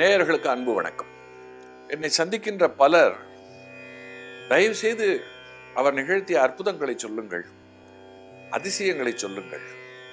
நேயர்களுக்கு அன்பு வணக்கம் என்னை சந்திக்கின்ற பலர் தயவு செய்து அவர் நிகழ்த்திய அற்புதங்களை சொல்லுங்கள் அதிசயங்களை சொல்லுங்கள்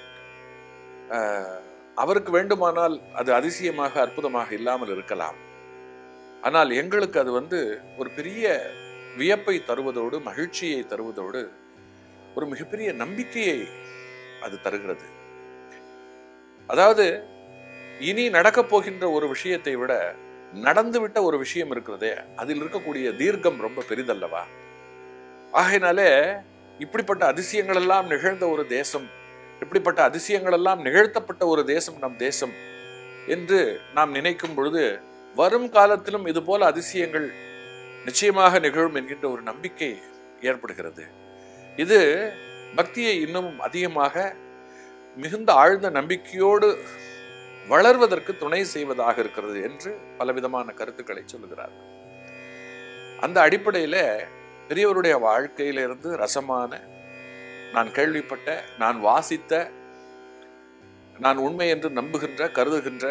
ஆஹ், அவருக்கு வேண்டுமானால் அது அதிசயமாக அற்புதமாக இல்லாமல் இருக்கலாம் ஆனால் எங்களுக்கு அது வந்து ஒரு பெரிய வியப்பை தருவதோடு மகிழ்ச்சியை தருவதோடு ஒரு மிகப்பெரிய நம்பிக்கையை அது தருகிறது அதாவது இனி நடக்கப் போகின்ற ஒரு விஷயத்தை விட நடந்துவிட்ட ஒரு விஷயம் இருக்கிறதே அதில் இருக்கக்கூடிய தீர்க்கம் ரொம்ப பெரிதல்லவா ஆகையினாலே இப்படிப்பட்ட அதிசயங்கள் எல்லாம் நிகழ்ந்த ஒரு தேசம் இப்படிப்பட்ட அதிசயங்கள் எல்லாம் நிகழ்த்தப்பட்ட ஒரு தேசம் நம் தேசம் என்று நாம் நினைக்கும் பொழுது வரும் காலத்திலும் இது போல அதிசயங்கள் நிச்சயமாக நிகழும் என்கின்ற ஒரு நம்பிக்கை ஏற்படுகிறது இது பக்தியை இன்னும் அதிகமாக மிகுந்த ஆழ்ந்த நம்பிக்கையோடு வளர்வதற்கு துணை செய்வதாக இருக்கிறது என்று பலவிதமான கருத்துக்களை சொல்லுகிறார் அந்த அடிப்படையில பெரியவருடைய வாழ்க்கையிலிருந்து ரசமான நான் கேள்விப்பட்ட நான் வாசித்த நான் உண்மை என்று நம்புகின்ற கருதுகின்ற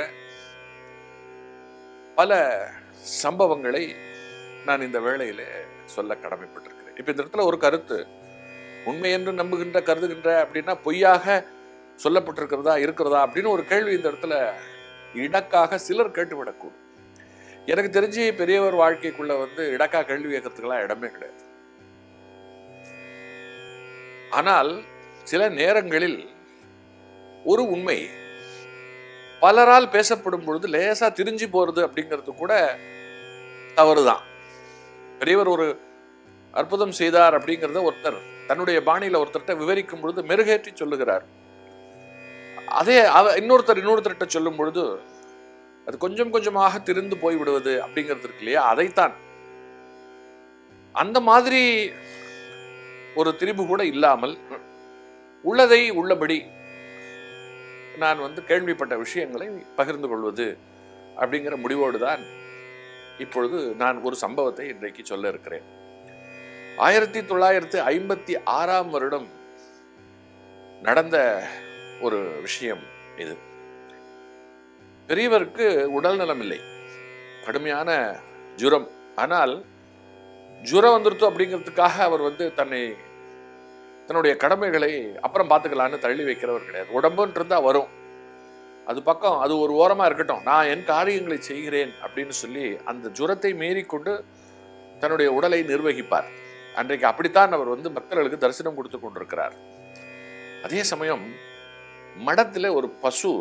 பல சம்பவங்களை நான் இந்த வேளையில சொல்ல கடமைப்பட்டிருக்கிறேன் இப்ப இந்த இடத்துல ஒரு கருத்து உண்மை என்று நம்புகின்ற கருதுகின்ற அப்படின்னா பொய்யாக சொல்லப்பட்டிருக்கிறதா இருக்கிறதா அப்படின்னு ஒரு கேள்வி இந்த இடத்துல இடக்காக சிலர் கேட்டுவிடக்கூடும் எனக்கு தெரிஞ்சு பெரியவர் வாழ்க்கைக்குள்ள வந்து இடக்கா கேள்வி கேட்கறதுக்கெல்லாம் இடமே கிடையாது ஆனால் சில நேரங்களில் ஒரு உண்மை பலரால் பேசப்படும் பொழுது லேசா திரிஞ்சு போறது அப்படிங்கிறது கூட தவறுதான் பெரியவர் ஒரு அற்புதம் செய்தார் அப்படிங்கிறத ஒருத்தர் தன்னுடைய பாணியில ஒருத்தர்கிட்ட விவரிக்கும் பொழுது மெருகேற்றி சொல்லுகிறார் அதே அவ இன்னொருத்தர் இன்னொருத்தர்கிட்ட சொல்லும் பொழுது அது கொஞ்சம் கொஞ்சமாக திரிந்து போய் விடுவது அப்படிங்கிறது இருக்கு இல்லையா அதைத்தான் அந்த மாதிரி ஒரு திரிபு கூட இல்லாமல் உள்ளதை உள்ளபடி நான் வந்து கேள்விப்பட்ட விஷயங்களை பகிர்ந்து கொள்வது அப்படிங்கிற முடிவோடு தான் இப்பொழுது நான் ஒரு சம்பவத்தை இன்றைக்கு சொல்ல இருக்கிறேன் ஆயிரத்தி தொள்ளாயிரத்தி ஐம்பத்தி ஆறாம் வருடம் நடந்த ஒரு விஷயம் இது பெரியவருக்கு உடல் நலம் இல்லை கடுமையான ஜுரம் ஆனால் ஜுரம் வந்துருத்து அப்படிங்கிறதுக்காக அவர் வந்து தன்னை தன்னுடைய கடமைகளை அப்புறம் பார்த்துக்கலான்னு தள்ளி வைக்கிறவர் கிடையாது உடம்புன்னு இருந்தா வரும் அது பக்கம் அது ஒரு ஓரமா இருக்கட்டும் நான் என் காரியங்களை செய்கிறேன் அப்படின்னு சொல்லி அந்த ஜுரத்தை மீறி கொண்டு தன்னுடைய உடலை நிர்வகிப்பார் அன்றைக்கு அப்படித்தான் அவர் வந்து பக்தர்களுக்கு தரிசனம் கொடுத்து கொண்டிருக்கிறார் அதே சமயம் மடத்துல ஒரு பசு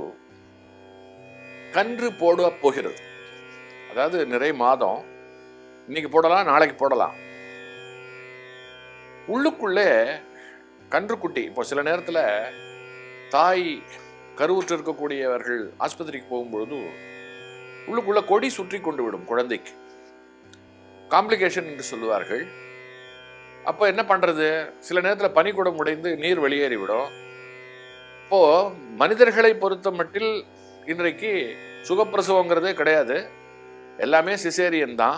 கன்று போட போகிறது அதாவது நிறை மாதம் இன்னைக்கு போடலாம் நாளைக்கு போடலாம் உள்ளுக்குள்ளே கன்றுக்குட்டி இப்போ சில நேரத்தில் தாய் கருவுற்று இருக்கக்கூடியவர்கள் ஆஸ்பத்திரிக்கு போகும்பொழுது உள்ளுக்குள்ள கொடி சுற்றி கொண்டு விடும் குழந்தைக்கு காம்ப்ளிகேஷன் என்று சொல்லுவார்கள் அப்போ என்ன பண்றது சில நேரத்தில் பனிக்குடம் உடைந்து நீர் வெளியேறி விடும் இப்போ மனிதர்களை பொறுத்த மட்டில் இன்றைக்கு சுகப்பிரசவங்கிறதே கிடையாது எல்லாமே சிசேரியன் தான்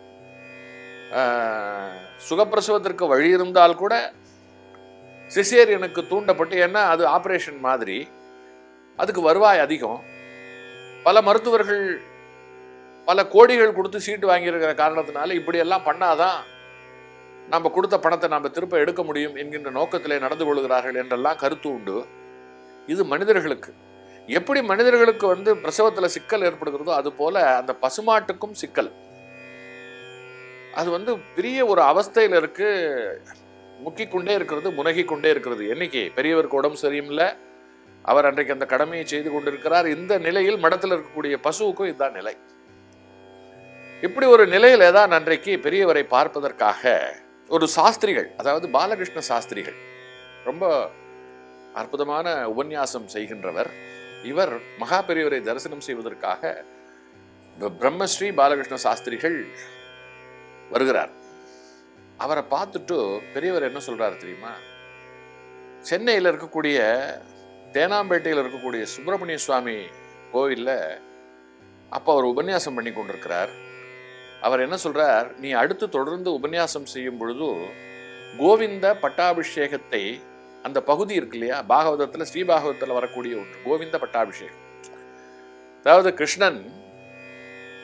ஆஹ், சுகப்பிரசவத்திற்கு வழி இருந்தால் கூட சிசேரியனுக்கு தூண்டப்பட்டு ஏன்னா அது ஆபரேஷன் மாதிரி அதுக்கு வருவாய் அதிகம் பல மருத்துவர்கள் பல கோடிகள் கொடுத்து சீட்டு வாங்கியிருக்கிற காரணத்தினால இப்படியெல்லாம் பண்ணாதான் நம்ம கொடுத்த பணத்தை நம்ம திருப்ப எடுக்க முடியும் என்கின்ற நோக்கத்திலே நடந்து கொள்கிறார்கள் என்றெல்லாம் கருத்து உண்டு இது மனிதர்களுக்கு எப்படி மனிதர்களுக்கு வந்து பிரசவத்துல சிக்கல் ஏற்படுகிறதோ அது போல அந்த பசுமாட்டுக்கும் சிக்கல் அது வந்து பெரிய ஒரு அவஸ்தையில இருக்கு முக்கிக் கொண்டே இருக்கிறது முனகிக் கொண்டே இருக்கிறது என்னைக்கு பெரியவருக்கு உடம்பு சரியில்லை அவர் அன்றைக்கு அந்த கடமையை செய்து கொண்டிருக்கிறார் இந்த நிலையில் மடத்தில் இருக்கக்கூடிய பசுவுக்கும் இதுதான் நிலை இப்படி ஒரு நிலையில தான் அன்றைக்கு பெரியவரை பார்ப்பதற்காக ஒரு சாஸ்திரிகள் அதாவது பாலகிருஷ்ண சாஸ்திரிகள் ரொம்ப அற்புதமான உபன்யாசம் செய்கின்றவர் இவர் மகா பெரியவரை தரிசனம் செய்வதற்காக ப- பிரம்மஸ்ரீ பாலகிருஷ்ண சாஸ்திரிகள் வருகிறார் அவரை பார்த்துட்டு பெரியவர் என்ன சொல்றாரு தெரியுமா சென்னையில் இருக்கக்கூடிய தேனாம்பேட்டையில் இருக்கக்கூடிய சுப்பிரமணிய சுவாமி கோவிலில் அப்போ அவர் உபன்யாசம் பண்ணி கொண்டிருக்கிறார் அவர் என்ன சொல்றார் நீ அடுத்து தொடர்ந்து உபன்யாசம் செய்யும் பொழுது கோவிந்த பட்டாபிஷேகத்தை அந்த பகுதி இருக்கு இல்லையா பாகவதத்தில் ஸ்ரீபாகவதத்தில் வரக்கூடிய ஒன்று கோவிந்த பட்டாபிஷேகம் அதாவது கிருஷ்ணன்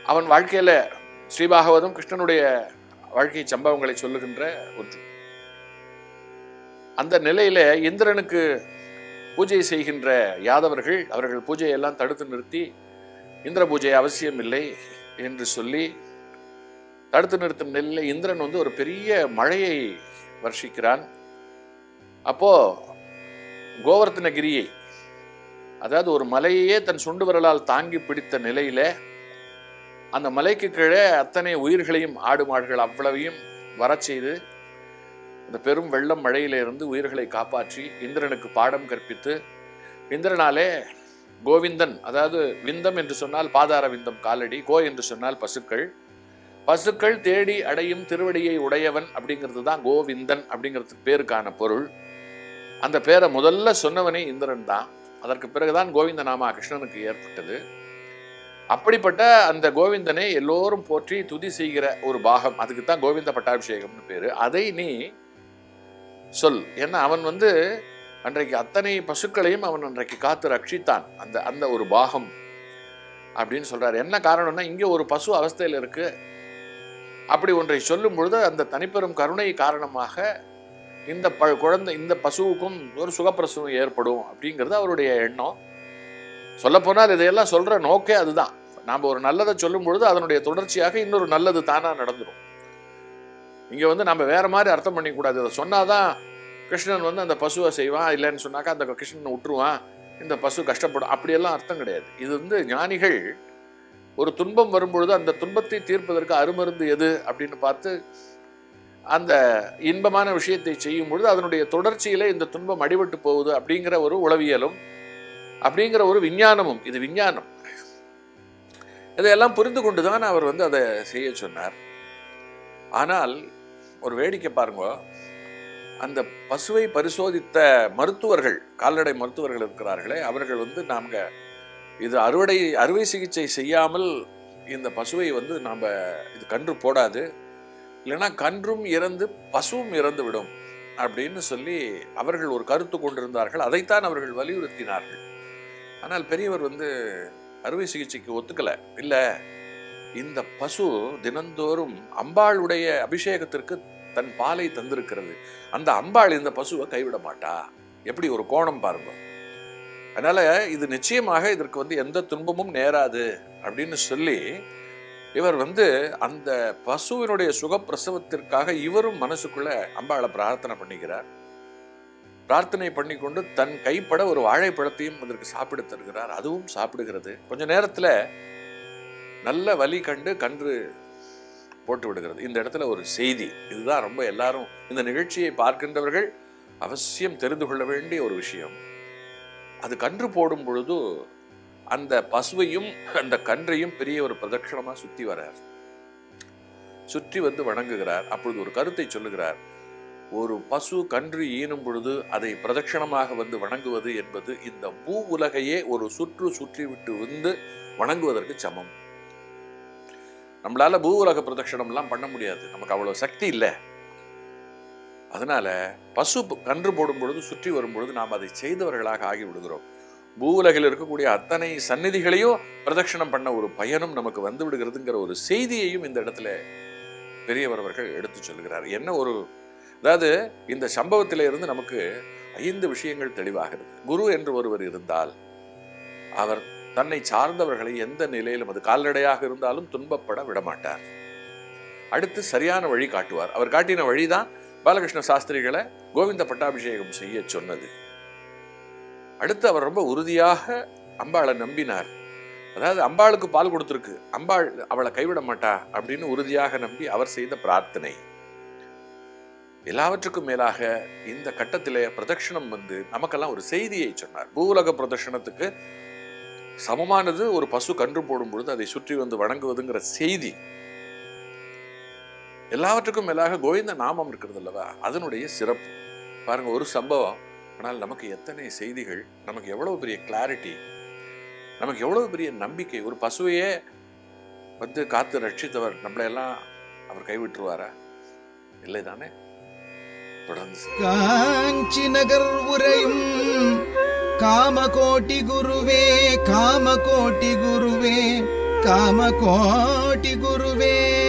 அவன் வாழ்க்கையில ஸ்ரீபாகவதம் கிருஷ்ணனுடைய வாழ்க்கை சம்பவங்களை சொல்லுகின்ற ஒன்று அந்த நிலையில இந்திரனுக்கு பூஜை செய்கின்ற யாதவர்கள் அவர்கள் பூஜையெல்லாம் தடுத்து நிறுத்தி இந்திர பூஜை அவசியம் இல்லை என்று சொல்லி தடுத்து நிறுத்தும் நிலையில் இந்திரன் வந்து ஒரு பெரிய மழையை வர்ஷிக்கிறான் அப்போ கோவர்த்தனகிரியை அதாவது ஒரு மலையையே தன் சுண்டு விரலால் தாங்கி பிடித்த நிலையில அந்த மலைக்கு கீழே அத்தனை உயிர்களையும் ஆடு மாடுகள் அவ்வளவையும் வரச் செய்து அந்த பெரும் வெள்ளம் மழையிலிருந்து உயிர்களை காப்பாற்றி இந்திரனுக்கு பாடம் கற்பித்து இந்திரனாலே கோவிந்தன் அதாவது விந்தம் என்று சொன்னால் பாதார விந்தம் காலடி கோ என்று சொன்னால் பசுக்கள் பசுக்கள் தேடி அடையும் திருவடியை உடையவன் அப்படிங்கிறது தான் கோவிந்தன் அப்படிங்கிறதுக்கு பேருக்கான பொருள் அந்த பேரை முதல்ல சொன்னவனே இந்திரன் தான் அதற்கு பிறகுதான் கோவிந்த நாமா கிருஷ்ணனுக்கு ஏற்பட்டது அப்படிப்பட்ட அந்த கோவிந்தனை எல்லோரும் போற்றி துதி செய்கிற ஒரு பாகம் அதுக்கு தான் கோவிந்த பட்டாபிஷேகம்னு பேரு அதை நீ சொல் ஏன்னா அவன் வந்து அன்றைக்கு அத்தனை பசுக்களையும் அவன் அன்றைக்கு காத்து ரட்சித்தான் அந்த அந்த ஒரு பாகம் அப்படின்னு சொல்றாரு என்ன காரணம்னா இங்கே ஒரு பசு அவஸ்தையில் இருக்கு அப்படி ஒன்றை சொல்லும் பொழுது அந்த தனிப்பெரும் கருணை காரணமாக இந்த ப குழந்தை இந்த பசுவுக்கும் ஒரு சுகப்பிரசவம் ஏற்படும் அப்படிங்கிறது அவருடைய எண்ணம் சொல்லப்போனால் இதையெல்லாம் சொல்ற நோக்கே அதுதான் நாம் ஒரு நல்லதை சொல்லும் பொழுது அதனுடைய தொடர்ச்சியாக இன்னொரு நல்லது தானா நடந்துடும் இங்க வந்து நம்ம வேற மாதிரி அர்த்தம் பண்ணிக்கூடாது இதை சொன்னாதான் கிருஷ்ணன் வந்து அந்த பசுவை செய்வான் இல்லைன்னு சொன்னாக்கா அந்த கிருஷ்ணனை விட்டுருவான் இந்த பசு கஷ்டப்படும் அப்படியெல்லாம் அர்த்தம் கிடையாது இது வந்து ஞானிகள் ஒரு துன்பம் வரும்பொழுது அந்த துன்பத்தை தீர்ப்பதற்கு அருமருந்து எது அப்படின்னு பார்த்து அந்த இன்பமான விஷயத்தை செய்யும் பொழுது அதனுடைய தொடர்ச்சியில இந்த துன்பம் அடிபட்டு போகுது அப்படிங்கிற ஒரு உளவியலும் அப்படிங்கிற ஒரு விஞ்ஞானமும் இது விஞ்ஞானம் இதையெல்லாம் புரிந்து கொண்டுதான் அவர் வந்து அதை செய்ய சொன்னார் ஆனால் ஒரு வேடிக்கை பாருங்க அந்த பசுவை பரிசோதித்த மருத்துவர்கள் கால்நடை மருத்துவர்கள் இருக்கிறார்களே அவர்கள் வந்து நாம இது அறுவடை அறுவை சிகிச்சை செய்யாமல் இந்த பசுவை வந்து நாம் இது கன்று போடாது இல்லைன்னா கன்றும் இறந்து பசுவும் இறந்து விடும் அப்படின்னு சொல்லி அவர்கள் ஒரு கருத்து கொண்டிருந்தார்கள் அதைத்தான் அவர்கள் வலியுறுத்தினார்கள் ஆனால் பெரியவர் வந்து அறுவை சிகிச்சைக்கு ஒத்துக்கல இல்ல இந்த பசு தினந்தோறும் அம்பாளுடைய அபிஷேகத்திற்கு தன் பாலை தந்திருக்கிறது அந்த அம்பாள் இந்த பசுவை கைவிட மாட்டா எப்படி ஒரு கோணம் பாருங்க அதனால இது நிச்சயமாக இதற்கு வந்து எந்த துன்பமும் நேராது அப்படின்னு சொல்லி இவர் வந்து அந்த பசுவினுடைய சுகப்பிரசவத்திற்காக இவரும் மனசுக்குள்ள அம்பாளை பிரார்த்தனை பண்ணிக்கிறார் பிரார்த்தனை பண்ணி கொண்டு தன் கைப்பட ஒரு வாழைப்பழத்தையும் அதற்கு சாப்பிட தருகிறார் அதுவும் சாப்பிடுகிறது கொஞ்ச நேரத்துல நல்ல வலி கண்டு கன்று போட்டு விடுகிறது இந்த இடத்துல ஒரு செய்தி இதுதான் ரொம்ப எல்லாரும் இந்த நிகழ்ச்சியை பார்க்கின்றவர்கள் அவசியம் தெரிந்து கொள்ள வேண்டிய ஒரு விஷயம் அது கன்று போடும் பொழுது அந்த பசுவையும் அந்த கன்றையும் பெரிய ஒரு பிரதட்சணமா சுத்தி வரார் சுற்றி வந்து வணங்குகிறார் அப்பொழுது ஒரு கருத்தை சொல்லுகிறார் ஒரு பசு கன்று ஈனும் பொழுது அதை பிரதட்சணமாக வந்து வணங்குவது என்பது இந்த பூ உலகையே ஒரு சுற்று சுற்றி விட்டு வந்து வணங்குவதற்கு சமம் நம்மளால பூ உலக பிரதட்சணம் எல்லாம் பண்ண முடியாது நமக்கு அவ்வளவு சக்தி இல்லை அதனால பசு கன்று போடும் பொழுது சுற்றி வரும் பொழுது நாம் அதை செய்தவர்களாக ஆகி விடுகிறோம் பூவுலகில் இருக்கக்கூடிய அத்தனை சந்நிதிகளையும் பிரதட்சணம் பண்ண ஒரு பயனும் நமக்கு வந்து விடுகிறதுங்கிற ஒரு செய்தியையும் இந்த இடத்துல பெரியவர் அவர்கள் எடுத்து சொல்கிறார் என்ன ஒரு அதாவது இந்த சம்பவத்தில இருந்து நமக்கு ஐந்து விஷயங்கள் தெளிவாகிறது குரு என்று ஒருவர் இருந்தால் அவர் தன்னை சார்ந்தவர்களை எந்த நிலையிலும் அது கால்நடையாக இருந்தாலும் துன்பப்பட விடமாட்டார் அடுத்து சரியான வழி காட்டுவார் அவர் காட்டின வழிதான் பாலகிருஷ்ண சாஸ்திரிகளை கோவிந்த பட்டாபிஷேகம் செய்ய சொன்னது அடுத்து அவர் ரொம்ப உறுதியாக அம்பாளை நம்பினார் அதாவது அம்பாளுக்கு பால் கொடுத்துருக்கு அம்பாள் அவளை கைவிட மாட்டா அப்படின்னு உறுதியாக நம்பி அவர் செய்த பிரார்த்தனை எல்லாவற்றுக்கும் மேலாக இந்த கட்டத்திலே பிரதட்சணம் வந்து நமக்கெல்லாம் ஒரு செய்தியை சொன்னார் பூவுலக பிரதட்சணத்துக்கு சமமானது ஒரு பசு கன்று போடும் பொழுது அதை சுற்றி வந்து வணங்குவதுங்கிற செய்தி எல்லாவற்றுக்கும் மேலாக கோவிந்த நாமம் இருக்கிறது அல்லவா அதனுடைய சிறப்பு பாருங்க ஒரு சம்பவம் ஆனால் நமக்கு எத்தனை செய்திகள் நமக்கு எவ்வளவு பெரிய கிளாரிட்டி நமக்கு எவ்வளவு பெரிய நம்பிக்கை ஒரு பசுவையே வந்து காத்து ரட்சித்தவர் நம்மளையெல்லாம் அவர் கைவிட்டுருவாரா இல்லை தானே தொடர்ந்து காஞ்சி நகர் உரையும் காமகோட்டி குருவே காமகோட்டி குருவே காமகோட்டி குருவே